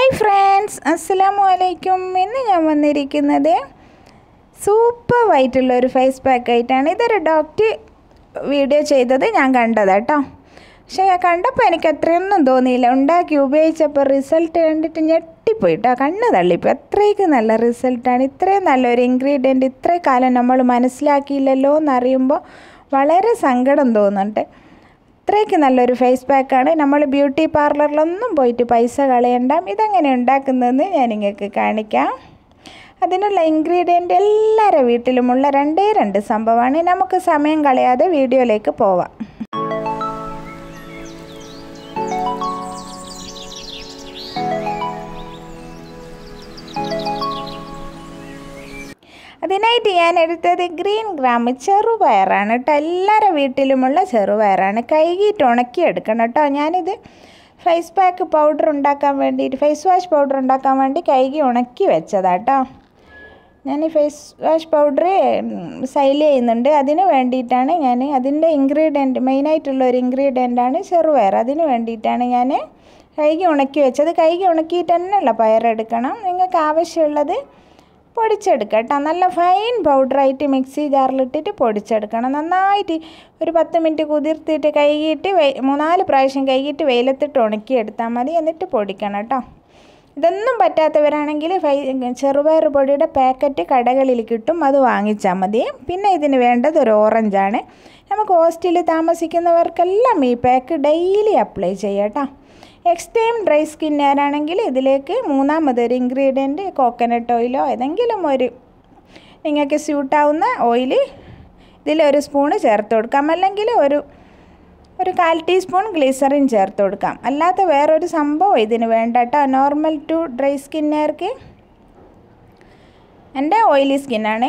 hi friends അസ്സലാമു അലൈക്കും ഇന്ന് ഞാൻ വന്നിരിക്കുന്നത് സൂപ്പർ വൈറ്റുള്ള ഒരു ഫേസ് പാക്ക് ആയിട്ടാണ് ഇതൊരു ഡോക്ടർ വീഡിയോ ചെയ്തത് ഞാൻ കണ്ടത് കേട്ടോ പക്ഷേ കണ്ടപ്പോൾ എനിക്ക് അത്രയൊന്നും തോന്നിയില്ല ഉണ്ടാക്കി ഉപയോഗിച്ചപ്പോൾ റിസൾട്ട് കണ്ടിട്ട് ഞെട്ടിപ്പോയി കേട്ടോ കണ്ണ് തള്ളിപ്പോയി അത്രയ്ക്ക് നല്ല റിസൾട്ടാണ് ഇത്രയും നല്ലൊരു ഇൻഗ്രീഡിയൻറ്റ് ഇത്രയും കാലം നമ്മൾ മനസ്സിലാക്കിയില്ലല്ലോ എന്നറിയുമ്പോൾ വളരെ സങ്കടം തോന്നുന്നുണ്ട് ഇത്രയ്ക്ക് നല്ലൊരു ഫേസ് പാക്കാണ് നമ്മൾ ബ്യൂട്ടി പാർലറിലൊന്നും പോയിട്ട് പൈസ കളയണ്ട ഇതെങ്ങനെ ഉണ്ടാക്കുന്നതെന്ന് ഞാൻ നിങ്ങൾക്ക് കാണിക്കാം അതിനുള്ള ഇൻഗ്രീഡിയൻ്റ് എല്ലാവരുടെ വീട്ടിലുമുള്ള രണ്ടേ രണ്ട് സംഭവമാണ് നമുക്ക് സമയം കളയാതെ വീഡിയോയിലേക്ക് പോവാം അതിനായിട്ട് ഞാൻ എടുത്തത് ഗ്രീൻ ഗ്രാം ചെറുപയറാണ് കേട്ടോ എല്ലാവരുടെ വീട്ടിലുമുള്ള ചെറുപയറാണ് കഴുകിയിട്ട് ഉണക്കി എടുക്കണം കേട്ടോ ഞാനിത് ഫേസ് പാക്ക് പൗഡർ ഉണ്ടാക്കാൻ വേണ്ടിയിട്ട് ഫേസ് വാഷ് പൗഡർ ഉണ്ടാക്കാൻ വേണ്ടി കഴുകി ഉണക്കി വെച്ചതാട്ടോ ഞാൻ ഈ ഫേസ് വാഷ് പൗഡർ സെയിൽ ചെയ്യുന്നുണ്ട് അതിന് വേണ്ടിയിട്ടാണ് ഞാൻ അതിൻ്റെ ഇൻഗ്രീഡിയൻറ്റ് മെയിനായിട്ടുള്ള ഒരു ഇൻഗ്രീഡിയൻ്റാണ് ചെറുപയർ അതിന് വേണ്ടിയിട്ടാണ് ഞാൻ കഴുകി ഉണക്കി വെച്ചത് കഴുകി ഉണക്കിയിട്ട് തന്നെയുള്ള പയറെടുക്കണം നിങ്ങൾക്ക് ആവശ്യമുള്ളത് പൊടിച്ചെടുക്കുക കേട്ടോ നല്ല ഫൈൻ പൗഡറായിട്ട് മിക്സി ജാറിലിട്ടിട്ട് പൊടിച്ചെടുക്കണം നന്നായിട്ട് ഒരു പത്ത് മിനിറ്റ് കുതിർത്തിട്ട് കഴുകിയിട്ട് വെ മൂന്നാല് പ്രാവശ്യം കഴുകിയിട്ട് വെയിലത്തിട്ട് ഉണക്കി എടുത്താൽ മതി എന്നിട്ട് പൊടിക്കണം കേട്ടോ ഇതൊന്നും പറ്റാത്തവരാണെങ്കിൽ ഫൈ ചെറുപയർ പൊടിയുടെ പാക്കറ്റ് കടകളിൽ കിട്ടും അത് വാങ്ങിച്ചാൽ മതി പിന്നെ ഇതിന് വേണ്ടത് ഒരു ഓറഞ്ചാണ് നമുക്ക് ഹോസ്റ്റലിൽ താമസിക്കുന്നവർക്കെല്ലാം ഈ പാക്ക് ഡെയിലി അപ്ലൈ ചെയ്യാം കേട്ടോ എക്സ്ട്രീം ഡ്രൈ സ്കിന്നുകാരാണെങ്കിൽ ഇതിലേക്ക് മൂന്നാമതൊരു ഇൻഗ്രീഡിയൻറ്റ് കോക്കനട്ട് ഓയിലോ ഏതെങ്കിലും ഒരു നിങ്ങൾക്ക് സ്യൂട്ടാവുന്ന ഓയിൽ ഇതിലൊരു സ്പൂണ് ചേർത്ത് കൊടുക്കാം അല്ലെങ്കിൽ ഒരു ഒരു കാൽ ടീസ്പൂൺ ഗ്ലിസറിൻ ചേർത്ത് കൊടുക്കാം അല്ലാത്ത വേറൊരു സംഭവം ഇതിന് വേണ്ട കേട്ടോ നോർമൽ ടു ഡ്രൈ സ്കിന്നുകാർക്ക് എൻ്റെ ഓയിലി സ്കിന്നാണ്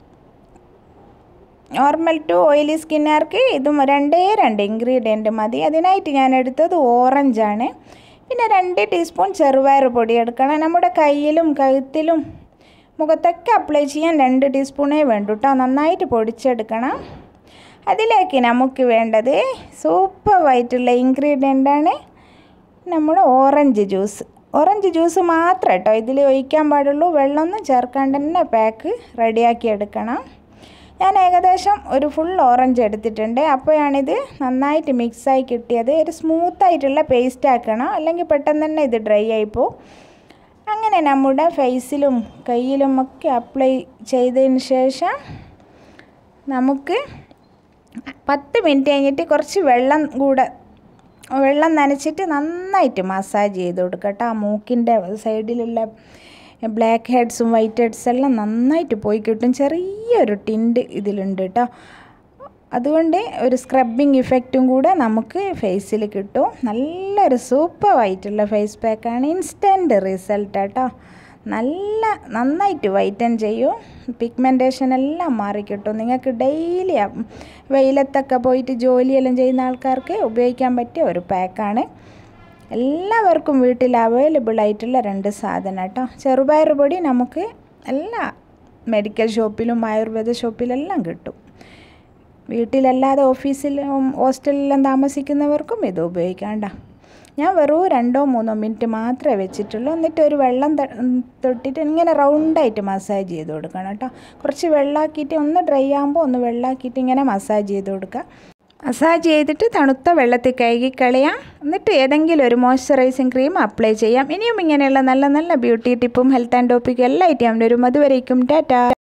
നോർമൽ ടു ഓയിലി സ്കിന്നുകാർക്ക് ഇതും രണ്ടേ രണ്ട് ഇൻഗ്രീഡിയൻറ്റ് മതി അതിനായിട്ട് ഞാൻ എടുത്തത് ഓറഞ്ചാണ് പിന്നെ രണ്ട് ടീസ്പൂൺ ചെറുപയർ പൊടി എടുക്കണം നമ്മുടെ കയ്യിലും കഴുത്തിലും മുഖത്തൊക്കെ അപ്ലൈ ചെയ്യാൻ രണ്ട് ടീസ്പൂണേ വേണ്ടു കേട്ടോ നന്നായിട്ട് പൊടിച്ചെടുക്കണം അതിലേക്ക് നമുക്ക് വേണ്ടത് സൂപ്പർ വൈറ്റുള്ള ഇൻഗ്രീഡിയൻ്റാണ് നമ്മുടെ ഓറഞ്ച് ജ്യൂസ് ഓറഞ്ച് ജ്യൂസ് മാത്രം കേട്ടോ ഇതിൽ ഒഴിക്കാൻ പാടുള്ളൂ വെള്ളമൊന്നും ചേർക്കാണ്ട് തന്നെ പാക്ക് റെഡിയാക്കി എടുക്കണം ഞാൻ ഏകദേശം ഒരു ഫുൾ ഓറഞ്ച് എടുത്തിട്ടുണ്ട് അപ്പോഴാണിത് നന്നായിട്ട് മിക്സായി കിട്ടിയത് ഒരു സ്മൂത്തായിട്ടുള്ള പേസ്റ്റ് ആക്കണം അല്ലെങ്കിൽ പെട്ടെന്ന് തന്നെ ഇത് ഡ്രൈ ആയിപ്പോവും അങ്ങനെ നമ്മുടെ ഫേസിലും കയ്യിലും ഒക്കെ അപ്ലൈ ചെയ്തതിന് ശേഷം നമുക്ക് പത്ത് മിനിറ്റ് കഴിഞ്ഞിട്ട് കുറച്ച് വെള്ളം കൂടെ വെള്ളം നനച്ചിട്ട് നന്നായിട്ട് മസാജ് ചെയ്ത് കൊടുക്കുക കേട്ടോ ആ മൂക്കിൻ്റെ സൈഡിലുള്ള ബ്ലാക്ക് ഹെഡ്സും വൈറ്റ് ഹെഡ്സ് എല്ലാം നന്നായിട്ട് പോയി കിട്ടും ചെറിയൊരു ടിൻറ്റ് ഇതിലുണ്ട് കേട്ടോ അതുകൊണ്ട് ഒരു സ്ക്രബിങ് ഇഫക്റ്റും കൂടെ നമുക്ക് ഫേസിൽ കിട്ടും നല്ലൊരു സൂപ്പർ വൈറ്റുള്ള ഫേസ് പാക്കാണ് ഇൻസ്റ്റൻറ്റ് റിസൾട്ട് കേട്ടോ നല്ല നന്നായിട്ട് വൈറ്റൻ ചെയ്യും പിഗ്മെൻറ്റേഷൻ എല്ലാം മാറിക്കിട്ടും നിങ്ങൾക്ക് ഡെയിലി വെയിലത്തൊക്കെ പോയിട്ട് ജോലിയെല്ലാം ചെയ്യുന്ന ആൾക്കാർക്ക് ഉപയോഗിക്കാൻ പറ്റിയ ഒരു പാക്കാണ് എല്ലാവർക്കും വീട്ടിൽ അവൈലബിൾ ആയിട്ടുള്ള രണ്ട് സാധനം കേട്ടോ ചെറുപയർ പൊടി നമുക്ക് എല്ലാ മെഡിക്കൽ ഷോപ്പിലും ആയുർവേദ ഷോപ്പിലെല്ലാം കിട്ടും വീട്ടിലല്ലാതെ ഓഫീസിലും ഹോസ്റ്റലിലെല്ലാം താമസിക്കുന്നവർക്കും ഇത് ഉപയോഗിക്കാണ്ട ഞാൻ വെറും രണ്ടോ മൂന്നോ മിനിറ്റ് മാത്രമേ വെച്ചിട്ടുള്ളൂ എന്നിട്ട് ഒരു വെള്ളം തൊട്ടിട്ട് ഇങ്ങനെ റൗണ്ടായിട്ട് മസാജ് ചെയ്ത് കൊടുക്കണം കേട്ടോ കുറച്ച് വെള്ളമാക്കിയിട്ട് ഒന്ന് ഡ്രൈ ആകുമ്പോൾ ഒന്ന് വെള്ളമാക്കിയിട്ട് ഇങ്ങനെ മസാജ് ചെയ്ത് കൊടുക്കുക മസാജ് ചെയ്തിട്ട് തണുത്ത വെള്ളത്തിൽ കഴുകി കളയാം എന്നിട്ട് ഏതെങ്കിലും ഒരു മോയ്സ്ചറൈസിങ് ക്രീം അപ്ലൈ ചെയ്യാം ഇനിയും ഇങ്ങനെയുള്ള നല്ല നല്ല ബ്യൂട്ടി ടിപ്പും ഹെൽത്ത് ആൻഡ് ടോപ്പിക്കും എല്ലാം ആയിട്ട് ഞാൻ വരും അതുവരേക്കും ടാറ്റാ